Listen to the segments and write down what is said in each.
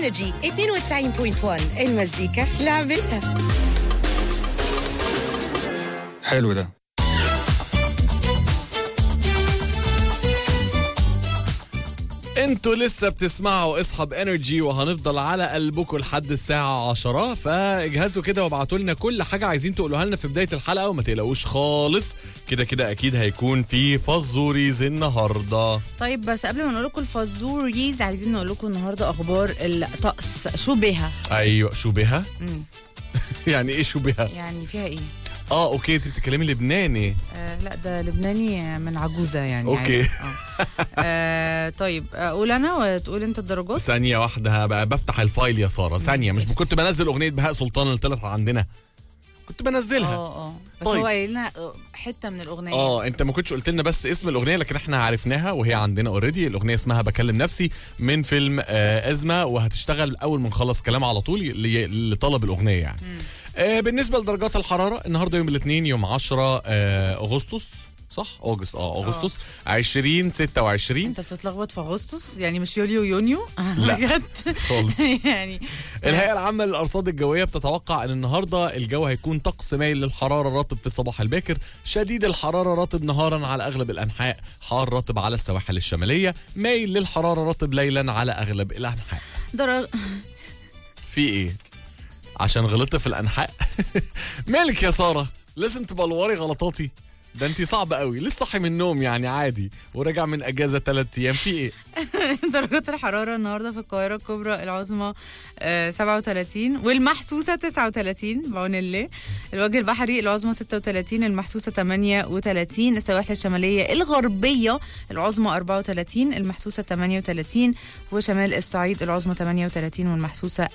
انرجي 92.1 المزيكا لعبتها حلو ده انتوا لسه بتسمعوا اصحاب انرجي وهنفضل على قلبكم لحد الساعة 10 فاجهزوا كده وابعتوا لنا كل حاجة عايزين تقولوها لنا في بداية الحلقة وما تقلقوش خالص كده كده اكيد هيكون في فزوريز النهارده طيب بس قبل ما نقول لكم الفازوريز عايزين نقول لكم النهارده اخبار الطقس شو بها ايوه شو بها مم. يعني ايه شو بها يعني فيها ايه اه اوكي انت بتتكلمي لبناني آه لا ده لبناني من عجوزه يعني أوكي. عادي. آه. آه طيب اقول انا وتقول انت الدرجات ثانية واحدة بقى بفتح الفايل يا سارة ثانية مش كنت بنزل أغنية بهاء سلطان اللي طلعت عندنا كنت بنزلها اه اه بس طيب. هو قايل لنا حته من الاغنيه اه انت ما كنتش قلت لنا بس اسم الاغنيه لكن احنا عرفناها وهي عندنا اوريدي الاغنيه اسمها بكلم نفسي من فيلم آه ازمه وهتشتغل اول ما نخلص كلام على طول ل- لطلب الاغنيه يعني آه بالنسبه لدرجات الحراره النهارده يوم الاثنين يوم 10 آه اغسطس صح اوجست اه اغسطس 20 26 انت بتتلخبط في اغسطس يعني مش يوليو يونيو لا. بجد خالص يعني الهيئة العامة للأرصاد الجوية بتتوقع أن النهاردة الجو هيكون طقس مايل للحرارة رطب في الصباح الباكر شديد الحرارة رطب نهارا على أغلب الأنحاء حار رطب على السواحل الشمالية مايل للحرارة رطب ليلا على أغلب الأنحاء درج... في إيه؟ عشان غلطت في الأنحاء مالك يا سارة لازم تبلوري غلطاتي ده انت صعب قوي لسه صاحي من النوم يعني عادي وراجع من اجازه ثلاث ايام في ايه درجات الحرارة النهاردة في القاهرة الكبرى العظمى آه، 37 والمحسوسة 39 بعون الله الوجه البحري العظمى 36 المحسوسة 38 السواحل الشمالية الغربية العظمى 34 المحسوسة 38 وشمال الصعيد العظمى 38 والمحسوسة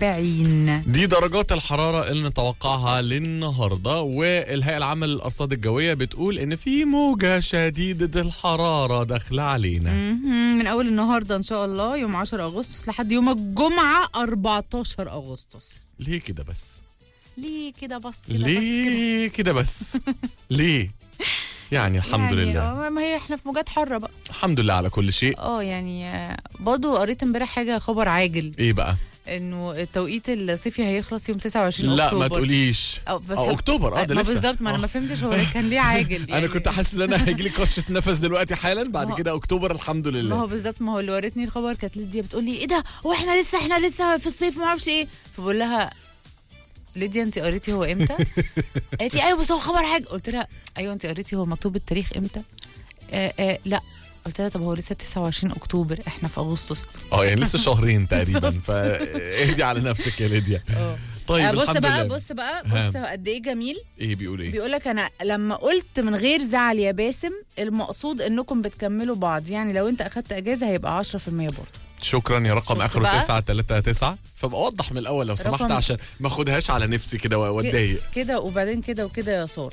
40 دي درجات الحرارة اللي نتوقعها للنهاردة والهيئة العامة للأرصاد الجوية بتقول إن في موجة شديدة الحرارة داخلة علينا مهم. من أول النهاردة إن شاء الله يوم 10 أغسطس لحد يوم الجمعة 14 أغسطس ليه كده بس؟ ليه كده بس كده بس كده ليه كده بس؟ ليه؟ يعني الحمد يعني لله آه، ما هي احنا في موجات حرة بقى الحمد لله على كل شيء اه يعني آه، برضو قريت امبارح حاجة خبر عاجل إيه بقى؟ انه التوقيت الصيفي هيخلص يوم 29 لا اكتوبر ما تقوليش أو بس أو أكتوبر اه ده ما لسه بالظبط ما انا آه. ما فهمتش هو كان ليه عاجل يعني أنا كنت حاسس إن أنا هيجي لي كرشة نفس دلوقتي حالا ما بعد هو- كده أكتوبر الحمد ما هو لله بالظبط ما هو اللي ورتني الخبر كانت ليديا بتقول لي ايه ده هو احنا لسه احنا لسه في الصيف ما اعرفش ايه فبقول لها ليديا انت قريتي هو امتى؟ قالت لي ايوه بس هو خبر حاجه قلت لها ايوه انت قريتي هو مكتوب التاريخ امتى؟ آه آه لا قلت لها طب هو لسه 29 اكتوبر احنا في اغسطس اه يعني لسه شهرين تقريبا بالظبط. فاهدي على نفسك يا ليديا اه طيب آه، بص الحمد بقى لله بص بقى ها. بص قد ايه جميل ايه بيقول ايه بيقول لك انا لما قلت من غير زعل يا باسم المقصود انكم بتكملوا بعض يعني لو انت اخدت اجازه هيبقى 10% برضه شكرا يا رقم شفت اخره بقى؟ 939 فبقى وضح من الاول لو سمحت رقم- عشان ما اخدهاش على نفسي كده واتضايق كده وبعدين كده وكده يا ساره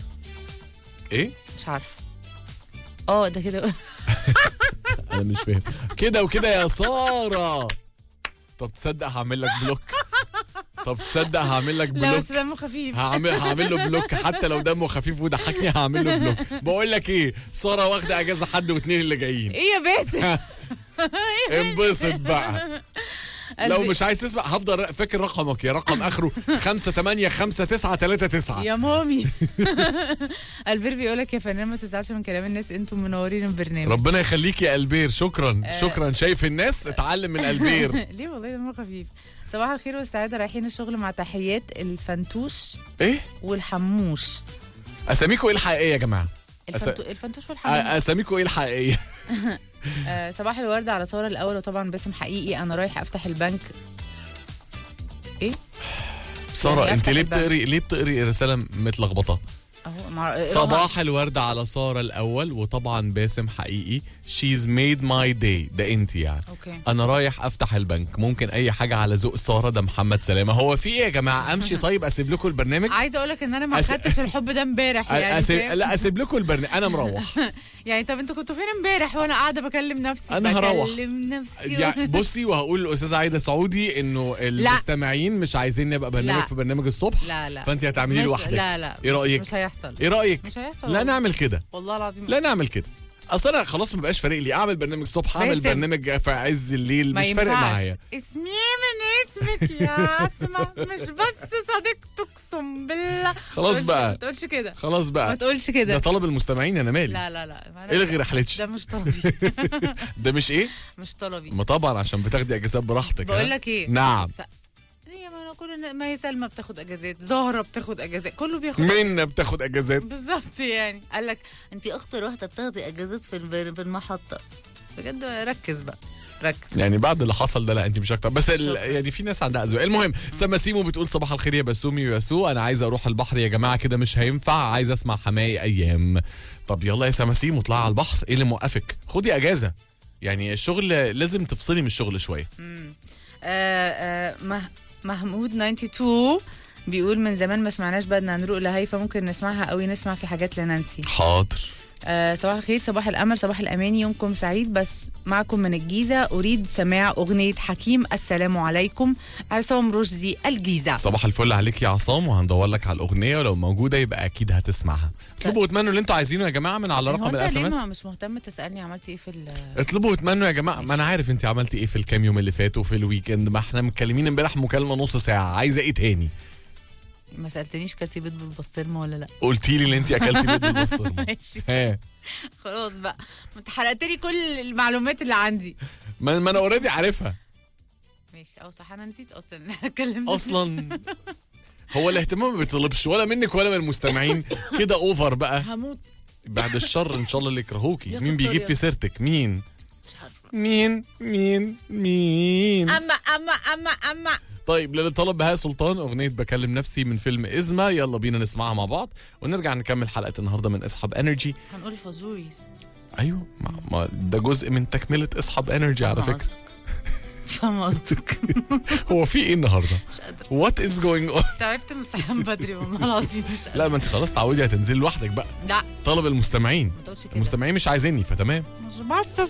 ايه مش عارفه اه ده كده انا مش فاهم كده وكده يا ساره طب تصدق هعمل لك بلوك طب تصدق هعمل لك لا بلوك بس دمه خفيف هعمل هعمل له بلوك حتى لو دمه خفيف وضحكني هعمل له بلوك بقول لك ايه ساره واخده اجازه حد واثنين اللي جايين ايه يا باسم انبسط بقى لو قلبي- مش عايز تسمع هفضل فاكر رقمك يا رقم اخره 5 8 5 9 3 9 يا مامي البير بيقول لك يا فنان ما تزعلش من كلام الناس انتم منورين البرنامج ربنا يخليك يا البير شكرا آه. شكرا شايف الناس اتعلم من البير ليه والله دمه خفيف صباح الخير والسعاده رايحين الشغل مع تحيات الفنتوش ايه والحموش اساميكوا ايه الحقيقيه يا جماعه الفنتو... الفنتوش والحموش أ- اساميكوا ايه الحقيقيه آه صباح الورد على ساره الاول وطبعا باسم حقيقي انا رايح افتح البنك ايه ساره يعني انت أفتح ليه البنك. بتقري ليه بتقري رساله متلخبطه اهو مع... صباح الورد على ساره الاول وطبعا باسم حقيقي شيز ميد ماي داي ده انت يعني اوكي انا رايح افتح البنك ممكن اي حاجه على ذوق ساره ده محمد سلامه هو في ايه يا جماعه امشي طيب اسيب لكم البرنامج عايزه اقول لك ان انا ما أس- خدتش الحب ده امبارح يعني أسيب... فاهم؟ لا اسيب لكم البرنامج انا مروح يعني طب انتوا كنتوا فين امبارح وانا قاعده بكلم نفسي أنا هروح. بكلم نفسي يعني بصي وهقول للاستاذه عايده سعودي انه المستمعين مش عايزين نبقى برنامج لا. في برنامج الصبح لا لا فانت هتعمليه مش- لوحدك لا لا ايه مش- رايك مش هيحصل ايه رايك مش هيحصل لا والله. نعمل كده والله العظيم لا نعمل كده اصل انا خلاص ما بقاش فارق لي اعمل برنامج الصبح اعمل باسم. برنامج في عز الليل ما مش فارق ينفعش معايا اسمي من اسمك يا اسماء مش بس صديقتك اقسم بالله خلاص ما تقولش- بقى. ما تقولش كده خلاص ما بقى تقولش ده كده طلب المستمعين انا مالي لا لا لا ما- الغي رحلتش ده مش طلبي ده مش ايه مش طلبي ما طبعا عشان بتاخدي اجازات براحتك بقول ها؟ لك ايه نعم س- ليه ما أنا كل النا- ما هي سلمى بتاخد اجازات زهره بتاخد اجازات كله بياخد منا بتاخد اجازات بالظبط يعني قال لك انت اكتر واحده بتاخدي اجازات في الب- في المحطه بجد ركز بقى ركز يعني بعد اللي حصل ده لا انت مش اكتر بس ال... شكراً. يعني في ناس عندها اذواق المهم سما سيمو بتقول صباح الخير يا بسومي وياسو انا عايزه اروح البحر يا جماعه كده مش هينفع عايزه اسمع حماي ايام طب يلا يا سما سيمو اطلعي على البحر ايه اللي موقفك خدي اجازه يعني الشغل لازم تفصلي من الشغل شويه آه آه مه محمود 92 بيقول من زمان ما سمعناش بدنا نروق لهيفا ممكن نسمعها قوي نسمع في حاجات لنانسي حاضر آه صباح الخير صباح الامل صباح الامان يومكم سعيد بس معكم من الجيزه اريد سماع اغنيه حكيم السلام عليكم عصام رشدي الجيزه صباح الفل عليك يا عصام وهندور لك على الاغنيه ولو موجوده يبقى اكيد هتسمعها اطلبوا واتمنوا اللي انتوا عايزينه يا جماعه من على هو رقم انت الاس ام ليه اس ما- مش مهتم تسالني عملتي ايه في ال- اطلبوا واتمنوا يا جماعه ما انا عارف انت عملتي ايه في الكام يوم اللي فاتوا في الويكند ما احنا متكلمين امبارح مكالمه نص ساعه عايزه ايه تاني ما سالتنيش كلتي بيض بالبسطرمه ولا لا قلتي لي ان انت اكلتي بيض بالبسطرمه ماشي ها خلاص بقى ما انت حرقت لي كل المعلومات اللي عندي ما ما انا اوريدي عارفها ماشي او صح انا نسيت اصلا ان احنا اتكلمنا اصلا هو الاهتمام ما بيطلبش ولا منك ولا من المستمعين كده اوفر بقى هموت بعد الشر ان شاء الله اللي يكرهوكي يا مين ستار بيجيب يا في سيرتك مين مش عارفه مين مين مين اما اما اما اما طيب للي طلب بهاء سلطان اغنيه بكلم نفسي من فيلم ازمه يلا بينا نسمعها مع بعض ونرجع نكمل حلقه النهارده من اصحاب انرجي هنقول فازوريز ايوه ما, ما ده جزء من تكمله اصحاب انرجي على فكره فاهم قصدك هو في ايه النهارده مش قادره وات از جوينج اون تعبت من الصحيان بدري والله العظيم مش قادره لا ما انت خلاص تعودي هتنزلي لوحدك بقى لا طلب المستمعين ما تقولش كده المستمعين مش عايزيني فتمام مش بس